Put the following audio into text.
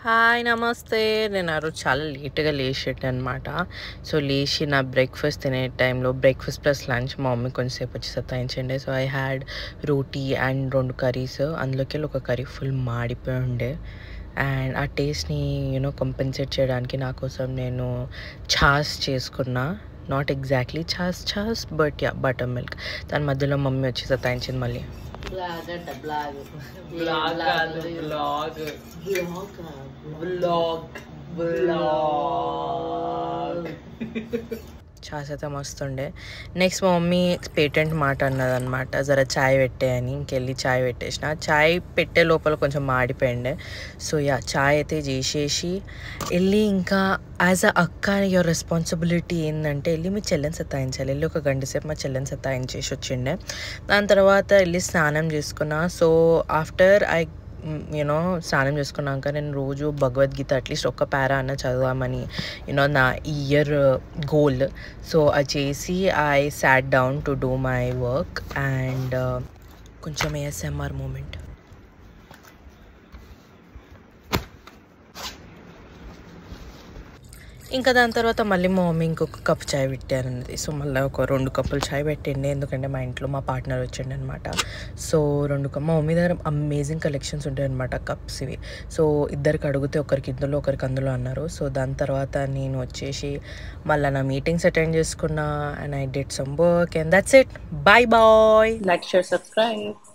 Hi నమస్తే నేను ఆ రోజు చాలా లేట్గా లేచేట అనమాట సో లేచి నా బ్రేక్ఫాస్ట్ తినే టైంలో బ్రేక్ఫాస్ట్ ప్లస్ లంచ్ మా మమ్మీ కొంచెంసేపు వచ్చి సతాయించండి so I had roti and రెండు కర్రీస్ అందులోకి వెళ్ళి ఒక కర్రీ ఫుల్ మాడిపోయి ఉండే అండ్ ఆ టేస్ట్ని యూనో కంపెన్సేట్ చేయడానికి నా కోసం నేను ఛాస్ చేసుకున్నా not exactly chaas chaas but ya butter milk దాని మధ్యలో మమ్మీ వచ్చి సతాయించింది మళ్ళీ బ్లాగ్ అంట బ్లాగ్ బ్లాగ్ కాదు, బ్లాగ్. బ్లాగ్ బ్లాగ్ ఛాస్ అయితే మస్తుండే నెక్స్ట్ మా మమ్మీ పేటెంట్ మాట అన్నదన్నమాట జర చాయ్ పెట్టే అని ఇంకెళ్ళి చాయ్ పెట్టేసిన చాయ్ పెట్టే లోపల కొంచెం మాడిపోయిండే సో యా చాయ్ అయితే చేసేసి వెళ్ళి ఇంకా యాజ్ అ అక్క యువర్ రెస్పాన్సిబిలిటీ ఏంటంటే వెళ్ళి మీ చెల్లెని సతాయించాలి వెళ్ళి ఒక గంట సేపు మా చెల్లెని సతాయించేసి వచ్చిండే దాని తర్వాత వెళ్ళి స్నానం చేసుకున్నా సో ఆఫ్టర్ ఐ యూనో స్నానం చేసుకున్నాక నేను రోజు భగవద్గీత అట్లీస్ట్ ఒక్క పారా అన్న చదవామని యూనో నా ఇయర్ గోల్ సో అది చేసి I sat down to do my work and కొంచెం ఏఎస్ఎంఆర్ మూమెంట్ ఇంకా దాని తర్వాత మళ్ళీ మా మమ్మీ ఇంకొక కప్ చాయ్ పెట్టారన్నది సో మళ్ళీ ఒక రెండు కప్పులు చాయ్ పెట్టండి ఎందుకంటే మా ఇంట్లో మా పార్ట్నర్ వచ్చిండి అనమాట సో రెండు కప్ మా మమ్మీ దగ్గర అమేజింగ్ కలెక్షన్స్ ఉంటాయి అనమాట కప్స్ ఇవి సో ఇద్దరికి అడిగితే ఒకరికి ఇందులో ఒకరికి అందులో అన్నారు సో దాని తర్వాత నేను వచ్చేసి మళ్ళీ నా మీటింగ్స్ అటెండ్ చేసుకున్నా and I did some work and that's it bye bye like share subscribe